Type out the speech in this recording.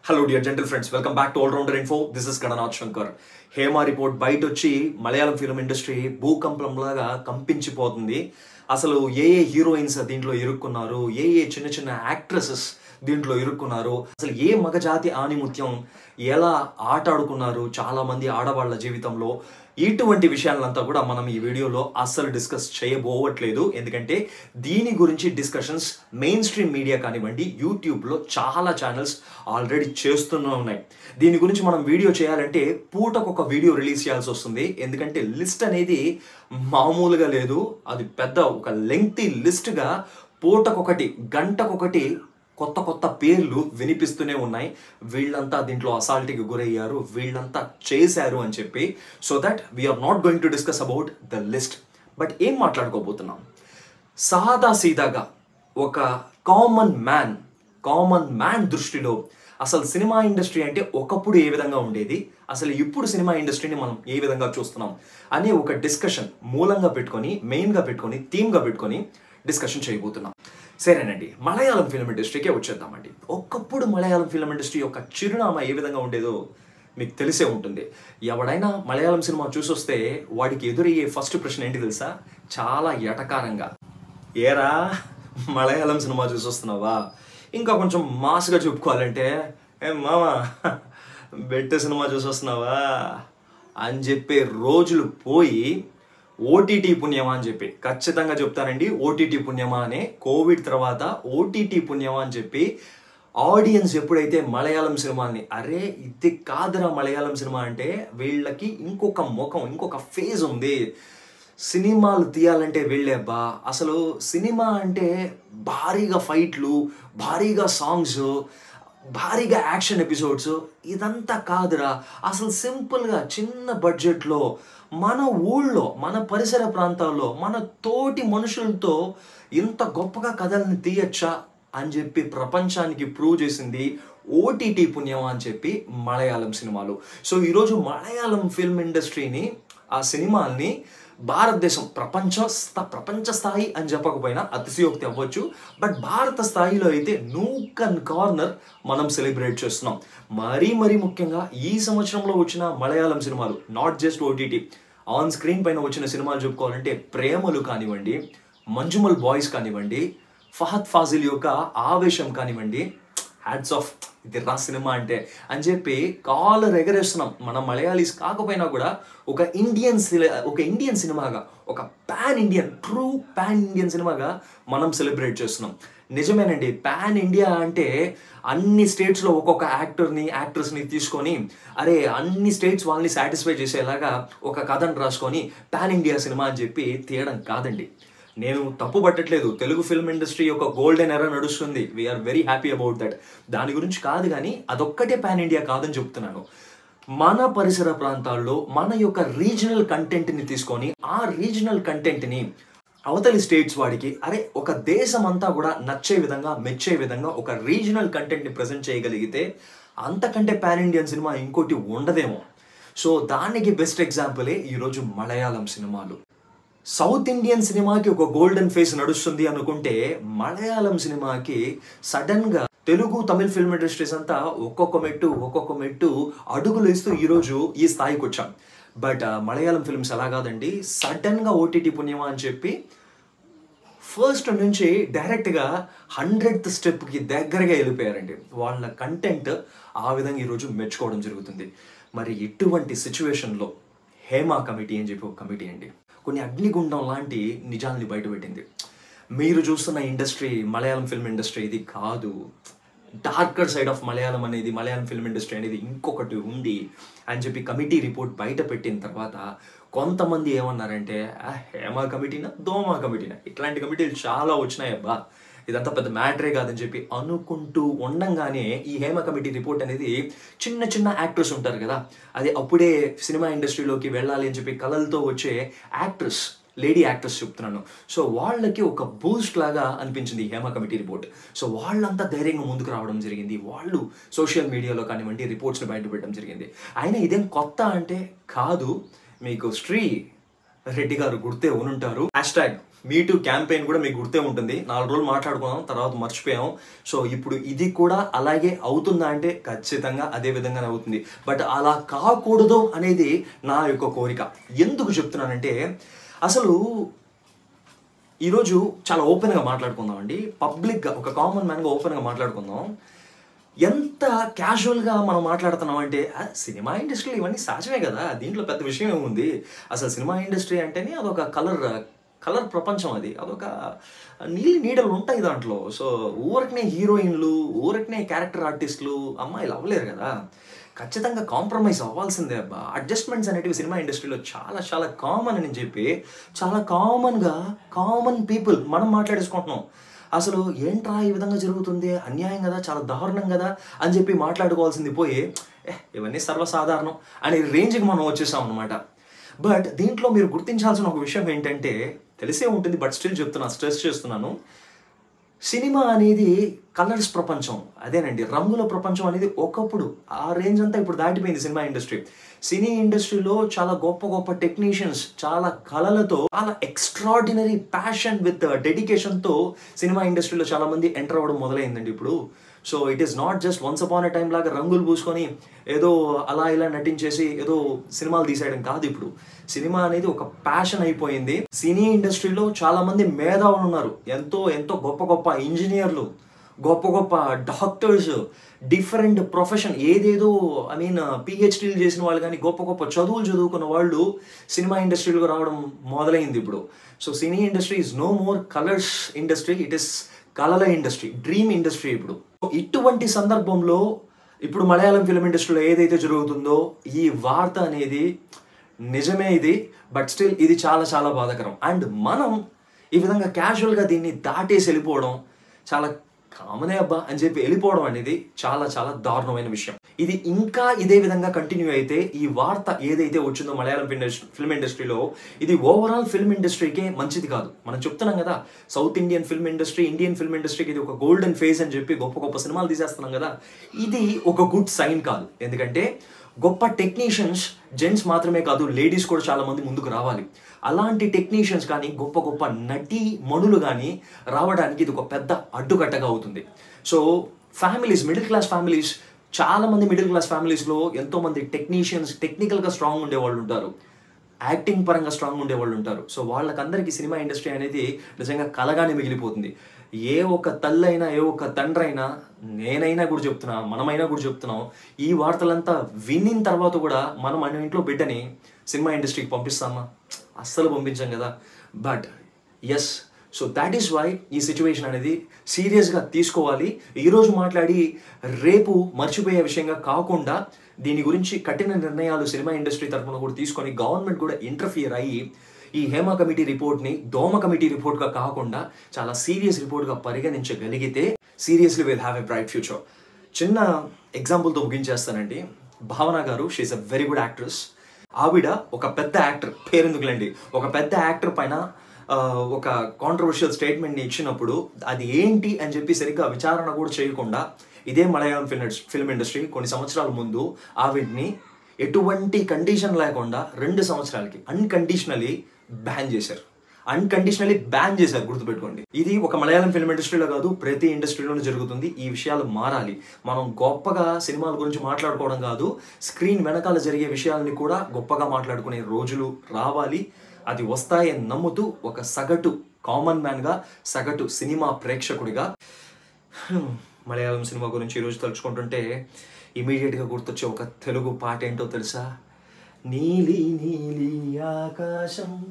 hello dear gentle friends welcome back to allrounder info this is Gananath Shankar Hema report బయట వచ్చి Malayalam film industry భూకంపం లాగా కంపించిపోతుంది అసలు ఏ ఏ హీరోయిన్స్ దీంట్లో ఇరుక్కున్నారు ఏ ఏ చిన్న చిన్న యాక్ట్రెసెస్ దీంట్లో ఇరుక్కున్నారు అసలు ఏ మగజాతి ఆనిముత్యం ఎలా ఆట ఆడుకున్నారు చాలా మంది ఆడవాళ్ళ జీవితంలో ఇటువంటి విషయాలంతా కూడా మనం ఈ వీడియోలో అస్సలు డిస్కస్ చేయబోవట్లేదు ఎందుకంటే దీని గురించి డిస్కషన్స్ మెయిన్ స్ట్రీమ్ మీడియా కానివ్వండి యూట్యూబ్లో చాలా ఛానల్స్ ఆల్రెడీ చేస్తూనే ఉన్నాయి దీని గురించి మనం వీడియో చేయాలంటే పూటకు ఒక వీడియో రిలీజ్ చేయాల్సి వస్తుంది ఎందుకంటే లిస్ట్ అనేది మామూలుగా లేదు అది పెద్ద ఒక లెంగ్తీ లిస్ట్గా పూటకొకటి గంటకొకటి కొత్త కొత్త పేర్లు వినిపిస్తూనే ఉన్నాయి వీళ్ళంతా దీంట్లో అసాల్టీకి గురయ్యారు వీళ్ళంతా చేశారు అని చెప్పి so that we are not going to discuss about the list but ఏం మాట్లాడుకోబోతున్నాం సాదా సీదాగా ఒక కామన్ మ్యాన్ కామన్ మ్యాన్ దృష్టిలో అసలు సినిమా ఇండస్ట్రీ అంటే ఒకప్పుడు ఏ విధంగా ఉండేది అసలు ఇప్పుడు సినిమా ఇండస్ట్రీని మనం ఏ విధంగా చూస్తున్నాం అనే ఒక డిస్కషన్ మూలంగా పెట్టుకొని మెయిన్గా పెట్టుకొని థీమ్గా పెట్టుకొని డిస్కషన్ చేయబోతున్నాం సరేనండి మలయాళం ఫిల్మ్ ఇండస్ట్రీకే వచ్చేద్దామండి ఒకప్పుడు మలయాళం ఫిల్మ్ ఇండస్ట్రీ యొక్క చిరునామా ఏ విధంగా ఉండేదో మీకు తెలిసే ఉంటుంది ఎవడైనా మలయాళం సినిమా చూసొస్తే వాడికి ఎదురయ్యే ఫస్ట్ ప్రశ్న ఏంటి తెలుసా చాలా ఎటకారంగా ఏరా మలయాళం సినిమా చూసొస్తున్నావా ఇంకా కొంచెం మాస్గా చెప్పుకోవాలంటే ఏ మామా బెట్ట సినిమా చూసొస్తున్నావా అని చెప్పే రోజులు పోయి ఓటీటీ పుణ్యమా అని చెప్పి ఖచ్చితంగా చెప్తానండి ఓటీటీ పుణ్యమా అనే కోవిడ్ తర్వాత ఓటీటీ పుణ్యమా అని చెప్పి ఆడియన్స్ ఎప్పుడైతే మలయాళం సినిమాని అరే ఇది కాదురా మలయాళం సినిమా అంటే వీళ్ళకి ఇంకొక ముఖం ఇంకొక ఫేజ్ ఉంది సినిమాలు తీయాలంటే వెళ్ళేబ్బా అసలు సినిమా అంటే భారీగా ఫైట్లు భారీగా సాంగ్స్ భారీగా యాక్షన్ ఎపిసోడ్స్ ఇదంతా కాదురా అసలు సింపుల్గా చిన్న బడ్జెట్లో మన ఊళ్ళో మన పరిసర ప్రాంతాల్లో మన తోటి మనుషులతో ఇంత గొప్పగా కథల్ని తీయచ్చా అని చెప్పి ప్రపంచానికి ప్రూవ్ చేసింది ఓటీటీ పుణ్యం అని చెప్పి మలయాళం సినిమాలు సో ఈరోజు మలయాళం ఫిల్మ్ ఇండస్ట్రీని ఆ సినిమాల్ని భారతదేశం ప్రపంచ స్థా ప్రపంచ స్థాయి అని చెప్పకపోయినా అతిశయోక్తి అవ్వచ్చు బట్ భారత స్థాయిలో అయితే నూకన్ కార్నర్ మనం సెలబ్రేట్ చేస్తున్నాం మరీ మరీ ముఖ్యంగా ఈ సంవత్సరంలో వచ్చిన మలయాళం సినిమాలు not just OTT on screen పైన వచ్చిన సినిమాలు చెప్పుకోవాలంటే ప్రేమలు కానివ్వండి మంజుమల్ బాయ్స్ కానివ్వండి ఫహద్ ఫాజిల్ యొక్క ఆవేశం కానివ్వండి హ్యాడ్స్ ఆఫ్ ఇది రా సినిమా అంటే అని చెప్పి కాలర్ ఎగరేస్తున్నాం మన మలయాళీస్ కాకపోయినా కూడా ఒక ఇండియన్ ఒక ఇండియన్ సినిమాగా ఒక pan Indian true pan Indian సినిమాగా మనం సెలబ్రేట్ చేస్తున్నాం నిజమేనండి పాన్ ఇండియా అంటే అన్ని స్టేట్స్లో ఒక్కొక్క యాక్టర్ని యాక్ట్రెస్ని తీసుకొని అరే అన్ని స్టేట్స్ వాళ్ళని సాటిస్ఫై చేసేలాగా ఒక కథను రాసుకొని పాన్ ఇండియా సినిమా అని చెప్పి తీయడం కాదండి నేను తప్పు పట్టట్లేదు తెలుగు ఫిల్మ్ ఇండస్ట్రీ యొక్క గోల్డెన్ ఎరా నడుస్తుంది we are very happy about that దాని గురించి కాదు కానీ అదొక్కటే పాన్ ఇండియా కాదని చెప్తున్నాను మన పరిసర ప్రాంతాల్లో మన యొక్క రీజనల్ కంటెంట్ని తీసుకొని ఆ రీజనల్ కంటెంట్ని అవతలి స్టేట్స్ వాడికి అరే ఒక దేశం అంతా కూడా నచ్చే విధంగా మెచ్చే విధంగా ఒక రీజనల్ కంటెంట్ని ప్రజెంట్ చేయగలిగితే అంతకంటే పాన్ ఇండియన్ సినిమా ఇంకోటి ఉండదేమో సో దానికి బెస్ట్ ఎగ్జాంపులే ఈరోజు మలయాళం సినిమాలు సౌత్ ఇండియన్ సినిమాకి ఒక గోల్డెన్ ఫేస్ నడుస్తుంది అనుకుంటే మలయాళం సినిమాకి సడన్గా తెలుగు తమిళ్ ఫిల్మ్ ఇండస్ట్రీస్ అంతా ఒక్కొక్క మెట్టు ఒక్కొక్క మెట్టు అడుగులు వేస్తూ ఈరోజు ఈ స్థాయికి వచ్చాం బట్ మలయాళం ఫిల్మ్స్ ఎలా కాదండి సడన్గా ఓటీటీ పుణ్యమా అని చెప్పి ఫస్ట్ నుంచి డైరెక్ట్గా హండ్రెడ్ స్టెప్కి దగ్గరగా వెళ్ళిపోయారండి వాళ్ళ కంటెంట్ ఆ విధంగా ఈరోజు మెచ్చుకోవడం జరుగుతుంది మరి ఇటువంటి సిచ్యువేషన్లో హేమా కమిటీ అని చెప్పి ఒక కమిటీ అండి కొన్ని అగ్నిగుండం లాంటి నిజాల్ని బయటపెట్టింది మీరు చూస్తున్న ఇండస్ట్రీ మలయాళం ఫిల్మ్ ఇండస్ట్రీ ఇది కాదు డార్కర్ సైడ్ ఆఫ్ మలయాళం అనేది మలయాళం ఫిల్మ్ ఇండస్ట్రీ అనేది ఇంకొకటి ఉంది అని చెప్పి కమిటీ రిపోర్ట్ బయట పెట్టిన తర్వాత కొంతమంది ఏమన్నారంటే హేమా కమిటీనా దోమా కమిటీనా ఇట్లాంటి కమిటీలు చాలా వచ్చినాయి అబ్బా ఇదంతా పెద్ద మ్యాటరే కాదని చెప్పి అనుకుంటూ ఉండంగానే ఈ హేమ కమిటీ రిపోర్ట్ అనేది చిన్న చిన్న యాక్టర్స్ ఉంటారు కదా అది అప్పుడే సినిమా ఇండస్ట్రీలోకి వెళ్ళాలి అని చెప్పి కళలతో వచ్చే యాక్ట్రెస్ లేడీ యాక్టర్స్ చెప్తున్నాను సో వాళ్ళకి ఒక బూస్ట్ లాగా అనిపించింది హేమ కమిటీ రిపోర్ట్ సో వాళ్ళంతా ధైర్యంగా ముందుకు రావడం జరిగింది వాళ్ళు సోషల్ మీడియాలో కానివ్వండి రిపోర్ట్స్ని బయటపెట్టడం జరిగింది అయినా ఇదేం కొత్త అంటే కాదు మీకు శ్రీ రెడ్డి గారు గుర్తే ఉనుంటారు hashtag me too campaign కూడా మీకు గుర్తే ఉంటుంది నాలుగు రోజులు మాట్లాడుకున్నాం తర్వాత మర్చిపోయాం సో ఇప్పుడు ఇది కూడా అలాగే అవుతుందా అంటే ఖచ్చితంగా అదే విధంగానే అవుతుంది బట్ అలా కాకూడదు అనేది నా యొక్క కోరిక ఎందుకు చెప్తున్నానంటే అసలు ఈరోజు చాలా ఓపెన్గా మాట్లాడుకుందాం అండి పబ్లిక్గా ఒక కామన్ మ్యాన్గా ఓపెన్గా మాట్లాడుకుందాం ఎంత క్యాజువల్గా మనం మాట్లాడుతున్నాం అంటే ఆ, సినిమా ఇండస్ట్రీలో ఇవన్నీ సహజమే కదా దీంట్లో పెద్ద విషయం ఏముంది అసలు సినిమా ఇండస్ట్రీ అంటేనే అదొక కలర్ కలర్ ప్రపంచం అది అదొక నీళ్ళు నీడలు ఉంటాయి దాంట్లో సో ఊరకనే హీరోయిన్లు ఊరకనే క్యారెక్టర్ ఆర్టిస్టులు అమ్మాయిలు అవ్వలేరు కదా ఖచ్చితంగా కాంప్రమైజ్ అవ్వాల్సిందే అబ్బా అడ్జస్ట్మెంట్స్ అనేటివి సినిమా ఇండస్ట్రీలో చాలా చాలా కామన్ అని చెప్పి చాలా కామన్గా కామన్ పీపుల్ మనం మాట్లాడేసుకుంటున్నాం అసలు ఏంట్రా ఈ విధంగా జరుగుతుంది అన్యాయం కదా చాలా దారుణం కదా అని చెప్పి మాట్లాడుకోవాల్సింది పోయి "ఏ, ఇవన్నీ సర్వసాధారణం అనే రేంజ్కి మనం వచ్చేసాం అనమాట బట్ దీంట్లో మీరు గుర్తించాల్సిన ఒక విషయం ఏంటంటే తెలిసే ఉంటుంది బట్ స్టిల్ చెప్తున్నా స్ట్రెస్ చేస్తున్నాను సినిమా అనేది కలర్స్ ప్రపంచం అదేనండి రంగుల ప్రపంచం అనేది ఒకప్పుడు ఆ రేంజ్ అంతా ఇప్పుడు దాటిపోయింది సినిమా ఇండస్ట్రీ సినీ ఇండస్ట్రీలో చాలా గొప్ప గొప్ప టెక్నీషియన్స్ చాలా కళలతో చాలా ఎక్స్ట్రాడినరీ ప్యాషన్ విత్ డెడికేషన్తో సినిమా ఇండస్ట్రీలో చాలా మంది ఎంటర్ అవ్వడం మొదలైందండి ఇప్పుడు so it is not just once upon a time లాగా రంగులు పూసుకొని ఏదో అలా ఇలా నటించేసి ఏదో సినిమాలు తీసేయడం కాదు ఇప్పుడు సినిమా అనేది ఒక ప్యాషన్ అయిపోయింది సినీ ఇండస్ట్రీలో చాలా మంది మేధావులు ఉన్నారు ఎంతో ఎంతో గొప్ప గొప్ప ఇంజనీర్లు గొప్ప గొప్ప డాక్టర్స్ డిఫరెంట్ ప్రొఫెషన్ ఏదేదో ఐ మీన్ పిహెచ్డీలు చేసిన వాళ్ళు కానీ గొప్ప గొప్ప చదువులు చదువుకున్న వాళ్ళు సినిమా ఇండస్ట్రీలో రావడం మొదలైంది ఇప్పుడు so cine industry is no more colours industry it is కళల ఇండస్ట్రీ డ్రీమ్ ఇండస్ట్రీ ఇప్పుడు ఇటువంటి సందర్భంలో ఇప్పుడు మలయాళం ఫిలిం ఇండస్ట్రీలో ఏదైతే జరుగుతుందో ఈ వార్త అనేది నిజమే ఇది బట్ స్టిల్ ఇది చాలా చాలా బాధాకరం అండ్ మనం ఈ విధంగా క్యాజువల్గా దీన్ని దాటేసి వెళ్ళిపోవడం చాలా కామనే అబ్బా అని చెప్పి వెళ్ళిపోవడం అనేది చాలా చాలా దారుణమైన విషయం ఇది ఇంకా ఇదే విధంగా కంటిన్యూ అయితే ఈ వార్త ఏదైతే వచ్చిందో మలయాళం ఫిల్మ్ ఇండస్ట్రీలో ఇది ఓవరాల్ ఫిల్మ్ ఇండస్ట్రీకే మంచిది కాదు మనం చెప్తున్నాం కదా south Indian film industry Indian film ఇండస్ట్రీకి ఇది ఒక గోల్డెన్ ఫేజ్ అని చెప్పి గొప్ప గొప్ప సినిమాలు తీసేస్తున్నాం కదా ఇది ఒక గుడ్ సైన్ కాదు ఎందుకంటే గొప్ప టెక్నీషియన్స్ జెంట్స్ మాత్రమే కాదు లేడీస్ కూడా చాలా మంది ముందుకు రావాలి అలాంటి టెక్నీషియన్స్ కానీ గొప్ప గొప్ప నటి మణులు కానీ రావడానికి ఇది ఒక పెద్ద అడ్డుకట్టగా అవుతుంది so families middle class families చాలా మంది మిడిల్ క్లాస్ ఫ్యామిలీస్లో ఎంతో మంది టెక్నీషియన్స్ టెక్నికల్గా స్ట్రాంగ్ ఉండే వాళ్ళు ఉంటారు యాక్టింగ్ పరంగా స్ట్రాంగ్ ఉండే వాళ్ళు ఉంటారు సో వాళ్ళకందరికీ సినిమా ఇండస్ట్రీ అనేది నిజంగా కలగానే మిగిలిపోతుంది ఏ ఒక్క తల్లి అయినా ఏ ఒక్క తండ్రి అయినా నేనైనా కూడా చెప్తున్నా మనమైనా కూడా చెప్తున్నాం ఈ వార్తలంతా వినిన తర్వాత కూడా మనం మన ఇంట్లో బిడ్డని సినిమా ఇండస్ట్రీకి పంపిస్తామా అస్సలు పంపించాం కదా but yes so that is why ఈ సిచ్యువేషన్ అనేది సీరియస్గా తీసుకోవాలి ఈరోజు మాట్లాడి రేపు మర్చిపోయే విషయంగా కాకుండా దీని గురించి కఠిన నిర్ణయాలు సినిమా ఇండస్ట్రీ తరఫున కూడా తీసుకొని గవర్నమెంట్ కూడా ఇంటర్ఫియర్ అయ్యి ఈ హేమ కమిటీ రిపోర్ట్ని దోమ కమిటీ రిపోర్ట్గా కాకుండా చాలా సీరియస్ రిపోర్ట్గా పరిగణించగలిగితే seriously will have a bright future చిన్న ఎగ్జాంపుల్తో ముగించేస్తానండి భావన గారు she is a very good actress ఆవిడ ఒక పెద్ద యాక్టర్ పేరెందుకులండి ఒక పెద్ద యాక్టర్ పైన ఆ, ఒక కాంట్రవర్షియల్ స్టేట్మెంట్ని ఇచ్చినప్పుడు అది ఏంటి అని చెప్పి సరిగ్గా విచారణ కూడా చేయకుండా ఇదే మలయాళం ఫిల్మ్ ఫిల్మ్ ఇండస్ట్రీ కొన్ని సంవత్సరాల ముందు ఆవిడ్ని ఎటువంటి కండిషన్ లేకుండా రెండు సంవత్సరాలకి అన్కండిషనలీ బ్యాన్ చేశారు అన్కండిషనలీ బ్యాన్ చేశారు గుర్తుపెట్టుకోండి ఇది ఒక మలయాళం ఫిల్మ్ ఇండస్ట్రీలో కాదు ప్రతి ఇండస్ట్రీలోనూ జరుగుతుంది ఈ విషయాలు మారాలి మనం గొప్పగా సినిమాల గురించి మాట్లాడుకోవడం కాదు స్క్రీన్ వెనకాల జరిగే విషయాలని కూడా గొప్పగా మాట్లాడుకునే రోజులు రావాలి అది వస్తాయని నమ్ముతూ ఒక సగటు కామన్ మ్యాన్గా సగటు సినిమా ప్రేక్షకుడిగా హ్మ్, మలయాళం సినిమా గురించి ఈరోజు తలుచుకుంటుంటే ఇమీడియట్గా గుర్తొచ్చే ఒక తెలుగు పాట ఏంటో తెలుసా నీలి నీలి ఆకాశం